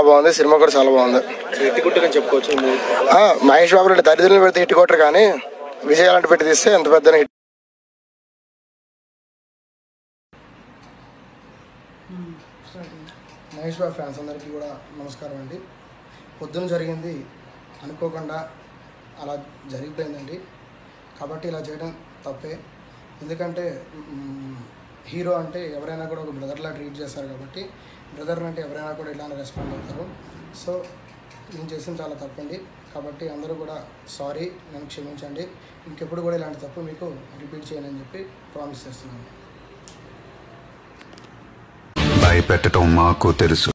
బాగుంది సినిమా కూడా చాలా బాగుంది ఎట్టి కుట్టుకని చెప్పుకోవచ్చు ఈ movie. ఆ, మహేష్ బాబు లాంటి దరిద్రులను పెడితే హిట్ కొట్టరు కానీ విజయ్ లాంటి పెట్టి తీస్తే ఎంత పెద్ద హిట్ మహేష్ బాబు ఫ్యాన్స్ అందరికీ కూడా నమస్కారం అండి పొద్దున జరిగింది అనుకోకుండా అలా జరిగిపోయిందండి కాబట్టి ఇలా చేయడం తప్పే ఎందుకంటే మ్, హీరో అంటే ఎవరైనా కూడా ఒక బ్రదర్లా ట్రీట్ చేస్తారు కాబట్టి బ్రదర్ అంటే ఎవరైనా కూడా ఇలానే రెస్పాండ్ అవుతారు సో నేను చేసిన చాలా తప్పండి కాబట్టి అందరూ కూడా సారీ నన్ను క్షమించండి ఇంకెప్పుడు కూడా ఇలాంటి తప్పు మీకు రిపీట్ చేయనని చెప్పి ప్రామిస్ చేస్తున్నాను భయపెట్టడం మాకు తెలుసు